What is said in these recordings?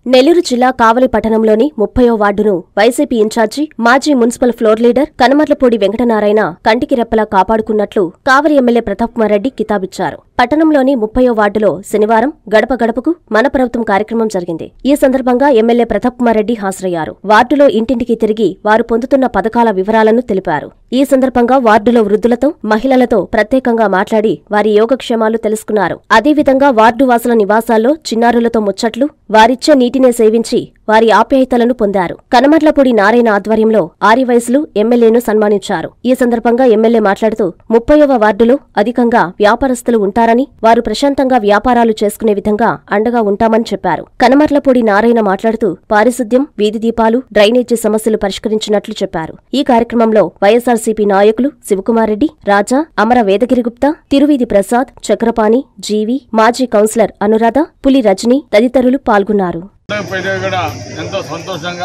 నెల్లూరు జిల్లా కావలి పట్టణంలోని ముప్పయో వార్డును వైసీపీ ఇన్ఛార్జి మాజీ municipal floor leader Kanamarlapudi Venkatanarayana కంటికి రెప్పలా కాపాడుకున్నట్లు కావలి ఎమ్మెల్యే ప్రతాప్ కుమార్ రెడ్డి కితాబిచ్చారు పట్టణంలోని ముప్పయో వార్డులో శనివారం గడప గడపకు మన ప్రభుత్వం కార్యక్రమం జరిగింది ఈ సందర్భంగా ఎమ్మెల్యే ప్రతాప్ కుమార్ రెడ్డి హాజరయ్యారు వార్డులో ఇంటింటికి తిరిగి వారు పొందుతున్న పథకాల వివరాలను తెలిపారు ఈ సందర్భంగా వార్డులో వృద్ధులతో మహిళలతో ప్రత్యేకంగా మాట్లాడి వారి యోగక్షేమాలు తెలుసుకున్నారు అదేవిధంగా వార్డు వాసుల నివాసాల్లో చిన్నారులతో ముచ్చట్లు వారిచ్చే నీటినే సేవించి వారి ఆప్యాయతలను పొందారు కనమర్లపూడి నారాయణ ఆధ్వర్యంలో ఆరివయసులు ఎమ్మెల్యేను సన్మానించారు ఈ సందర్భంగా ఎమ్మెల్యే మాట్లాడుతూ ముప్పైవ వార్డులో అధికంగా వ్యాపారస్తులు ఉంటారని వారు ప్రశాంతంగా వ్యాపారాలు చేసుకునే విధంగా అండగా ఉంటామని చెప్పారు కనమర్లపూడి నారాయణ మాట్లాడుతూ పారిశుద్ధ్యం వీధి దీపాలు డ్రైనేజీ సమస్యలు పరిష్కరించినట్లు చెప్పారు ఈ కార్యక్రమంలో వైఎస్ఆర్సీపీ నాయకులు శివకుమార్ రెడ్డి రాజా అమర వేదగిరి గుప్తా తిరువీధి ప్రసాద్ చక్రపాణి జీవి మాజీ కౌన్సిలర్ అనురాధ పులి రజని తదితరులు పాల్గొన్నారు ప్రజలు కూడా ఎంతో సంతోషంగా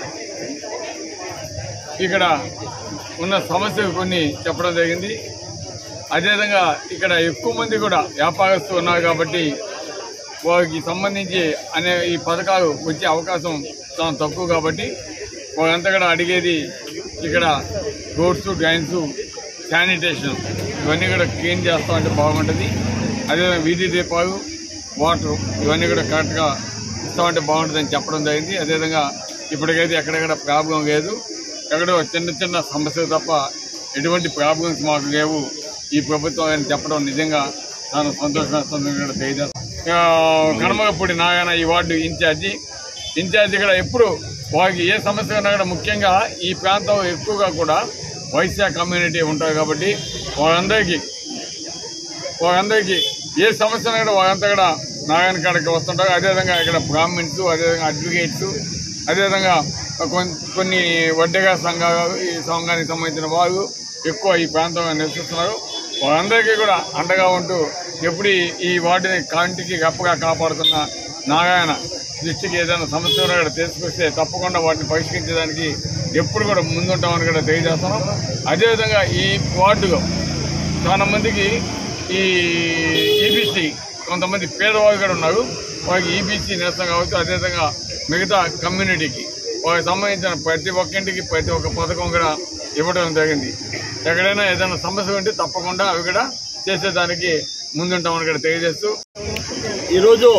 ఇక్కడ ఉన్న సమస్యలు కొన్ని చెప్పడం జరిగింది అదేవిధంగా ఇక్కడ ఎక్కువ మంది కూడా వ్యాపారస్తులు ఉన్నారు కాబట్టి వారికి సంబంధించి అనే ఈ పథకాలు వచ్చే అవకాశం చాలా తక్కువ కాబట్టి వారంతా కూడా అడిగేది ఇక్కడ రోడ్స్ డ్రైన్స్ శానిటేషన్ ఇవన్నీ కూడా క్లీన్ చేస్తామంటే బాగుంటుంది అదేవిధంగా వీధి దీపాలు వాటర్ ఇవన్నీ కూడా కరెక్ట్గా ఇస్తామంటే బాగుంటుందని చెప్పడం జరిగింది అదేవిధంగా ఇప్పటికైతే ఎక్కడెక్కడ ప్రాబ్లం లేదు ఎక్కడో చిన్న చిన్న సమస్యలు తప్ప ఎటువంటి ప్రాబ్లమ్స్ మాకు లేవు ఈ ప్రభుత్వం అని చెప్పడం నిజంగా చాలా సంతోషంగా కూడా తెలియజేస్తాను కడమగపూడి నారాయణ ఈ వార్డు ఇన్ఛార్జి ఇన్ఛార్జి కూడా ఎప్పుడు వారికి ఏ సమస్య ఉన్నా కూడా ముఖ్యంగా ఈ ప్రాంతం ఎక్కువగా కూడా వైశ్య కమ్యూనిటీ ఉంటారు కాబట్టి వారందరికీ వారందరికీ ఏ సమస్య ఉన్నా కూడా వారంతా కూడా నారాయణ కాడకి వస్తుంటారు అదేవిధంగా ఇక్కడ బ్రాహ్మిన్స్ అదేవిధంగా అడ్వకేట్స్ అదేవిధంగా కొన్ని కొన్ని వడ్డగా సంఘాలు ఈ సంఘానికి సంబంధించిన వారు ఎక్కువ ఈ ప్రాంతంలో నివసిస్తున్నారు వారందరికీ కూడా అండగా ఉంటూ ఎప్పుడు ఈ- ఈ వార్డుని కంటికి గప్పగా కాపాడుతున్న నారాయణ దృష్టికి ఏదైనా సమస్య ఉన్నా కూడా తీసుకొస్తే తప్పకుండా వాటిని పరిష్కరించడానికి ఎప్పుడు కూడా ముందుంటామని కూడా తెలియజేస్తున్నాం అదేవిధంగా ఈ వార్డులో చాలా మందికి ఈ ఈబీసీ కొంతమంది పేదవాళ్ళు కూడా ఉన్నారు వారికి ఈబీసీ నిరసన కావచ్చు అదేవిధంగా మిగతా కమ్యూనిటీకి వారికి సంబంధించిన ప్రతి ఒక్కింటికి ప్రతి ఒక్క పథకం కూడా ఇవ్వడం జరిగింది ఎక్కడైనా ఏదైనా సమస్య ఉంటే తప్పకుండా అవి కూడా చేసేదానికి ముందుంటామని కూడా తెలియజేస్తూ ఈరోజు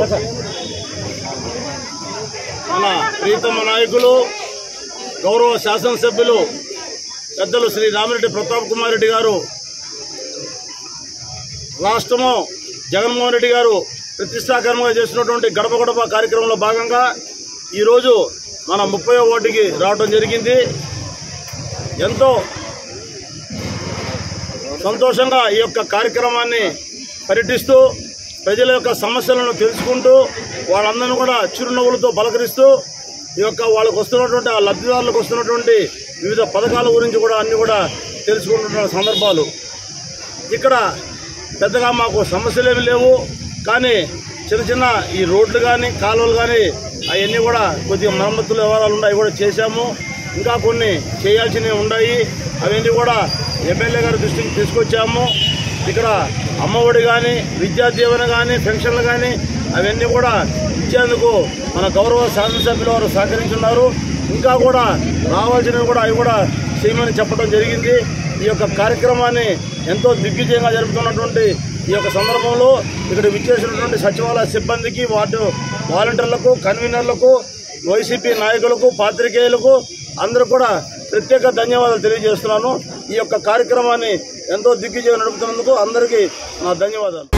మన ప్రీతమ నాయకులు గౌరవ శాసనసభ్యులు పెద్దలు శ్రీ రామిరెడ్డి ప్రతాప్ కుమార్ రెడ్డి గారు రాష్ట్రము జగన్మోహన్ రెడ్డి గారు ప్రతిష్టాకరంగా చేసినటువంటి గడప గడప కార్యక్రమంలో భాగంగా ఈరోజు మన ముప్పై ఓటుకి రావడం జరిగింది ఎంతో సంతోషంగా ఈ యొక్క కార్యక్రమాన్ని పర్యటిస్తూ ప్రజల యొక్క సమస్యలను తెలుసుకుంటూ వాళ్ళందరినీ కూడా చిరునవ్వులతో పలకరిస్తూ ఈ యొక్క వాళ్ళకు వస్తున్నటువంటి ఆ లబ్ధిదారులకు వస్తున్నటువంటి వివిధ పథకాల గురించి కూడా అన్ని కూడా తెలుసుకుంటున్న సందర్భాలు ఇక్కడ పెద్దగా మాకు సమస్యలు ఏమి లేవు కానీ చిన్న చిన్న ఈ రోడ్లు కానీ కాలువలు కానీ అవన్నీ కూడా కొద్దిగా మరమ్మతులు వ్యవహారాలు ఉన్నాయి అవి కూడా చేశాము ఇంకా కొన్ని చేయాల్సినవి ఉన్నాయి అవన్నీ కూడా ఎమ్మెల్యే గారి దృష్టికి తీసుకొచ్చాము ఇక్కడ అమ్మఒడి కానీ విద్యా దీవెన కానీ పెన్షన్లు కానీ అవన్నీ కూడా ఇచ్చేందుకు మన గౌరవ శాసనసభ్యుల వారు సహకరించున్నారు ఇంకా కూడా రావాల్సినవి కూడా అవి కూడా చేయమని చెప్పడం జరిగింది ఈ యొక్క కార్యక్రమాన్ని ఎంతో దిగ్విజయంగా జరుపుతున్నటువంటి ఈ యొక్క సందర్భంలో ఇక్కడ విచ్చేసినటువంటి సచివాలయ సిబ్బందికి వార్డు వాలంటీర్లకు కన్వీనర్లకు వైసీపీ నాయకులకు పాత్రికేయులకు అందరూ కూడా ప్రత్యేక ధన్యవాదాలు తెలియజేస్తున్నాను ఈ యొక్క కార్యక్రమాన్ని ఎంతో దిగ్విజయం నడుపుతున్నందుకు అందరికీ నా ధన్యవాదాలు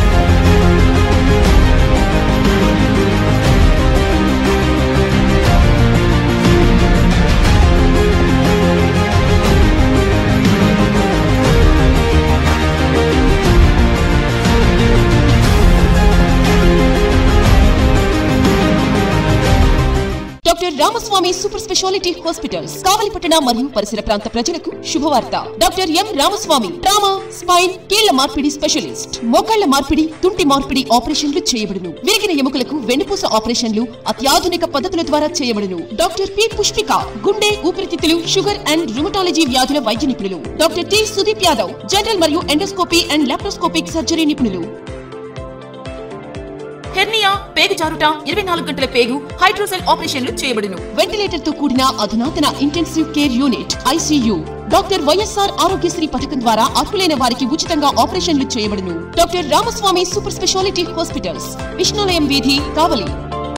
doctor Ramaswamy super speciality hospitals కావలిపట్టణ మరియు పరిసర ప్రాంత ప్రజలకు శుభవార్త doctor M Ramaswamy trauma spine కీళ్ల మార్పిడి స్పెషలిస్ట్ మోకాళ్ల మార్పిడి తుంటి మార్పిడి ఆపరేషన్లు చేయబడును విరిగిన ఎముకలకు వెన్నుపూస ఆపరేషన్లు అత్యాధునిక పద్ధతుల ద్వారా చేయబడును డాక్టర్ పి పుష్పిక గుండె ఊపిరితిత్తులు షుగర్ అండ్ రుమటాలజీ వ్యాధుల వైద్య నిపుణులు doctor T Sudeep Yadav general మరియు ఎండోస్కోపీ అండ్ లాప్రోస్కోపిక్ సర్జరీ నిపుణులు హెర్నియా పేగు జారుట ఇరవై నాలుగు గంటల పేగు హైడ్రోసెల్ ఆపరేషన్లు చేయబడును వెంటిలేటర్ తో కూడిన అధునాతన intensive care unit ICU doctor YSR Aarogyasri పథకం ద్వారా అర్హులైన వారికి ఉచితంగా ఆపరేషన్లు చేయబడును doctor Ramaswamy super speciality hospitals Vishnulayam వీధి కావలి